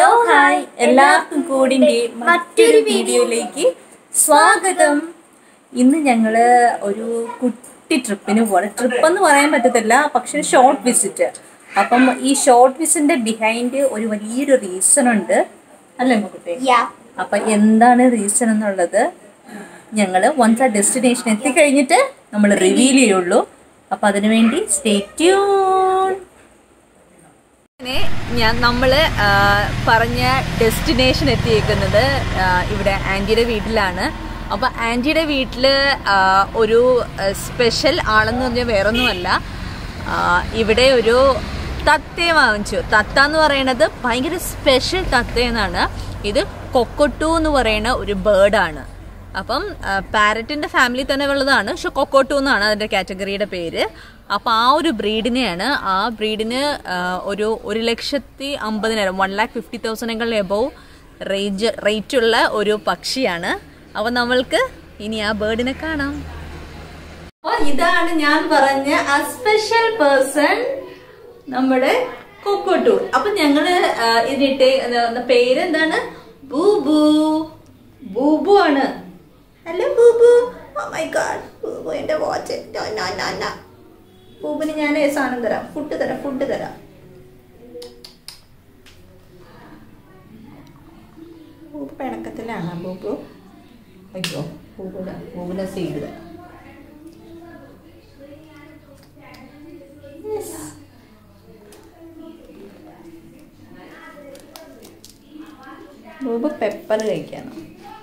Hello hi എല്ലാവർക്കും കൂടിൻ്റെ മറ്റൊരു വീഡിയോയിലേക്ക് സ്വാഗതം ഇന്ന് ഞങ്ങൾ ഒരു കുട്ടി ട്രിപ്പിന് പോകണം ട്രിപ്പ് എന്ന് പറയാൻ പറ്റത്തില്ല പക്ഷെ ഷോർട്ട് വിസിറ്റ് അപ്പം ഈ ഷോർട്ട് വിസിറ്റിന്റെ ബിഹൈൻഡ് ഒരു വലിയൊരു റീസൺ ഉണ്ട് അല്ലേ കുട്ടി Yeah. അപ്പം എന്താണ് റീസൺ എന്നുള്ളത് ഞങ്ങൾ വൺസ് ആ ഡെസ്റ്റിനേഷൻ എത്തിക്കഴിഞ്ഞിട്ട് നമ്മൾ റിവീൽ ചെയ്യുള്ളൂ അപ്പം അതിനുവേണ്ടി സ്റ്റേ ട്യൂൺ അങ്ങനെ ഞാൻ നമ്മൾ പറഞ്ഞ ഡെസ്റ്റിനേഷൻ എത്തിയേക്കുന്നത് ആ, ഇവിടെ ആൻറ്റിയുടെ വീട്ടിലാണ് അപ്പോൾ ആൻറ്റിയുടെ വീട്ടിൽ ഒരു സ്പെഷ്യൽ ആളെന്ന് പറഞ്ഞാൽ വേറൊന്നുമല്ല ആ, ഇവിടെ ഒരു തത്തയെ വാങ്ങിച്ചു തത്ത എന്ന് പറയുന്നത് ഭയങ്കര സ്പെഷ്യൽ തത്തയെന്നാണ് ഇത് കൊക്കൊട്ടു എന്ന് പറയുന്ന ഒരു ബേർഡാണ് അപ്പം പാരറ്റിന്റെ ഫാമിലി തന്നെ ഉള്ളതാണ് പക്ഷെ കൊക്കോട്ടു എന്നാണ് അതിന്റെ കാറ്റഗറിയുടെ പേര് അപ്പം ആ ഒരു ബ്രീഡിനെയാണ് ആ ബ്രീഡിന് ഒരു ഒരു ലക്ഷത്തി അമ്പതിനായിരം വൺ ലാക്ക് ഫിഫ്റ്റി തൗസൻഡുകൾ എബവ് റേഞ്ച് റേറ്റുള്ള ഒരു പക്ഷിയാണ് അപ്പം നമ്മൾക്ക് ഇനി ആ ബേർഡിനെ കാണാം അപ്പോൾ ഇതാണ് ഞാൻ പറഞ്ഞ ആ സ്പെഷ്യൽ പേഴ്സൺ നമ്മുടെ കൊക്കോട്ടു അപ്പൊ ഞങ്ങള് ആ, ഇതിട്ട് എന്താ പേര് എന്താണ് ബൂബു ബൂബു ആണ് ഹലോ ബൂബു ഓ മൈ ഗാഡ് ബൂബു എന്റെ വാച്ച് ബൂബുന് ഞാൻ സാധനം തരാം ഫുഡ് തരാം ഫുഡ് തരാം ബൂബു പിണക്കത്തിലാണ് ബൂബു അയ്യോ ബൂബുടെ ബൂബുനെ സീഡ് തരാം ബൂബ് പെപ്പർ കഴിക്കണം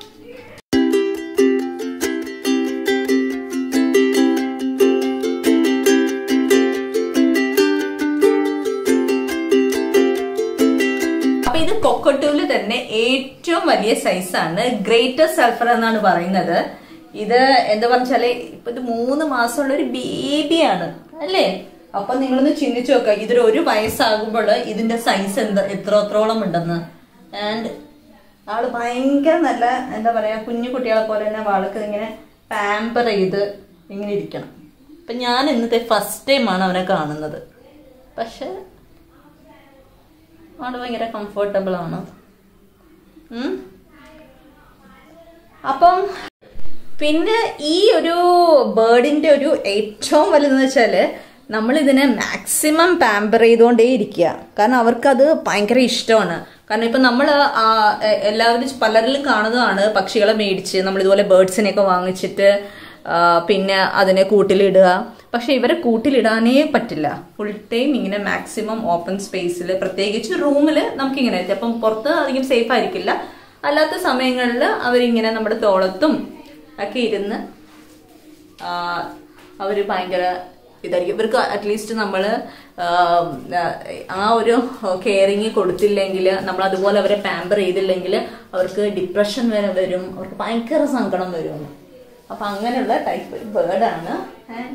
അപ്പൊ ഇത് കൊക്കട്ടൂല് തന്നെ ഏറ്റവും വലിയ സൈസാണ് ഗ്രേറ്റർ സൾഫർ എന്നാണ് പറയുന്നത് ഇത് എന്താ പറഞ്ഞാല് ഇപ്പൊ ഇത് മൂന്ന് മാസമുള്ള ഒരു ബേബിയാണ് അല്ലേ അപ്പൊ നിങ്ങളൊന്ന് ചിന്തിച്ചു നോക്കുക ഇതൊരു ഒരു വയസ്സാകുമ്പോൾ ഇതിന്റെ സൈസ് എന്താ എത്രത്തോളം ഉണ്ടെന്ന് ആൻഡ് ആള് ഭയങ്കര നല്ല എന്താ പറയാ കുഞ്ഞു കുട്ടികളെ പോലെ തന്നെ ആൾക്ക് ഇങ്ങനെ പാമ്പർ ചെയ്ത് ഇങ്ങനെ ഇരിക്കണം അപ്പൊ ഞാൻ ഇന്നത്തെ ഫസ്റ്റ് ടൈമാണ് അവനെ കാണുന്നത് പക്ഷെ ആള് ഭയങ്കര കംഫർട്ടബിൾ ആണ് ഉം. അപ്പം പിന്നെ ഈ ഒരു ബേർഡിന്റെ ഒരു ഏറ്റവും വലുതെന്ന് വെച്ചാല് നമ്മൾ ഇതിനെ മാക്സിമം പാമ്പർ ചെയ്തുകൊണ്ടേ ഇരിക്കുക കാരണം അവർക്കത് ഭയങ്കര ഇഷ്ടമാണ് കാരണം ഇപ്പൊ നമ്മൾ എല്ലാവരും പലരിലും കാണുന്നതാണ് പക്ഷികളെ മേടിച്ച് നമ്മൾ ഇതുപോലെ ബേർഡ്സിനെയൊക്കെ വാങ്ങിച്ചിട്ട് ആ, പിന്നെ അതിനെ കൂട്ടിലിടുക പക്ഷെ ഇവരെ കൂട്ടിലിടാനേ പറ്റില്ല ഫുൾ ടൈം ഇങ്ങനെ മാക്സിമം ഓപ്പൺ സ്പേസിൽ പ്രത്യേകിച്ച് റൂമിൽ നമുക്കിങ്ങനെ അപ്പം പുറത്ത് അധികം സേഫ് ആയിരിക്കില്ല അല്ലാത്ത സമയങ്ങളിൽ അവരിങ്ങനെ നമ്മുടെ തോളത്തും ഒക്കെ ഇരുന്ന് അവർ ഭയങ്കര ഇതായിരിക്കും ഇവർക്ക് അറ്റ്ലീസ്റ്റ് നമ്മൾ ആ ഒരു കെയറിങ് കൊടുത്തില്ലെങ്കിൽ നമ്മൾ അതുപോലെ അവരെ പാമ്പർ ചെയ്തില്ലെങ്കിൽ അവർക്ക് ഡിപ്രഷൻ വരെ വരും അവർക്ക് ഭയങ്കര സങ്കടം വരും അപ്പൊ അങ്ങനെയുള്ള ടൈപ്പ് ബേർഡാണ് ആൻഡ്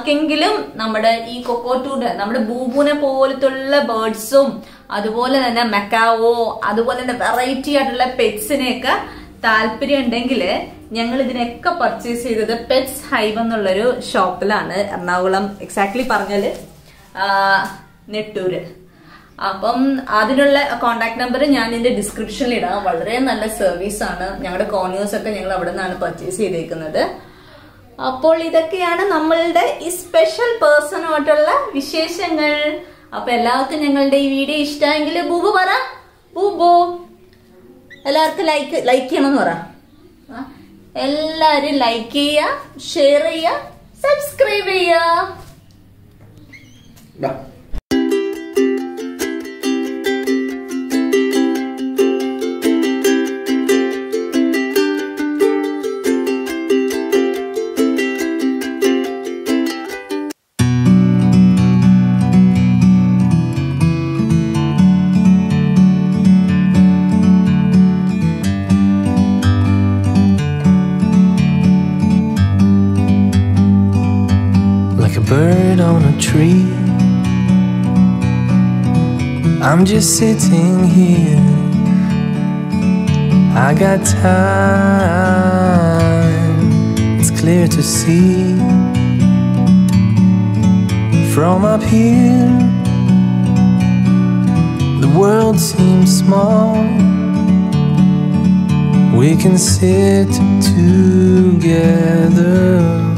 ആർക്കെങ്കിലും നമ്മുടെ ഈ കൊക്കോട്ടൂഡ് നമ്മുടെ ബൂബുനെ പോലത്തുള്ള ബേർഡ്സും അതുപോലെ തന്നെ മെക്കാവോ അതുപോലെ തന്നെ വെറൈറ്റി ആയിട്ടുള്ള പെറ്റ്സിനെയൊക്കെ താല്പര്യം ഉണ്ടെങ്കിൽ ഞങ്ങൾ ഇതിനൊക്കെ പർച്ചേസ് ചെയ്തത് പെറ്റ്സ് ഹൈവ് എന്നുള്ളൊരു ഷോപ്പിലാണ് എറണാകുളം എക്സാക്ട്ലി പറഞ്ഞാല് ആ, നെട്ടൂര് അപ്പം അതിനുള്ള കോണ്ടാക്ട് നമ്പർ ഞാൻ ഇതിന്റെ ഡിസ്ക്രിപ്ഷനിൽ ഇടാം വളരെ നല്ല സർവീസ് ആണ് ഞങ്ങളുടെ കോണിയേഴ്സ് ഒക്കെ ഞങ്ങൾ അവിടെ നിന്നാണ് പർച്ചേസ് ചെയ്തേക്കുന്നത് അപ്പോൾ ഇതൊക്കെയാണ് നമ്മളുടെ ഈ സ്പെഷ്യൽ പേഴ്സണുമായിട്ടുള്ള വിശേഷങ്ങൾ അപ്പൊ എല്ലാവർക്കും ഞങ്ങളുടെ ഈ വീഡിയോ ഇഷ്ടമെങ്കിൽ ബൂബു പറ ബൂബു എല്ലാവർക്കും ലൈക്ക് ലൈക്ക് ചെയ്യണമെന്ന് പറ ആ, എല്ലാരും ലൈക്ക് ചെയ്യുക ഷെയർ ചെയ്യുക സബ്സ്ക്രൈബ് ചെയ്യുക ദാ. like a bird on a tree. I'm just sitting here. I got time, it's clear to see. From up here, the world seems small. We can sit together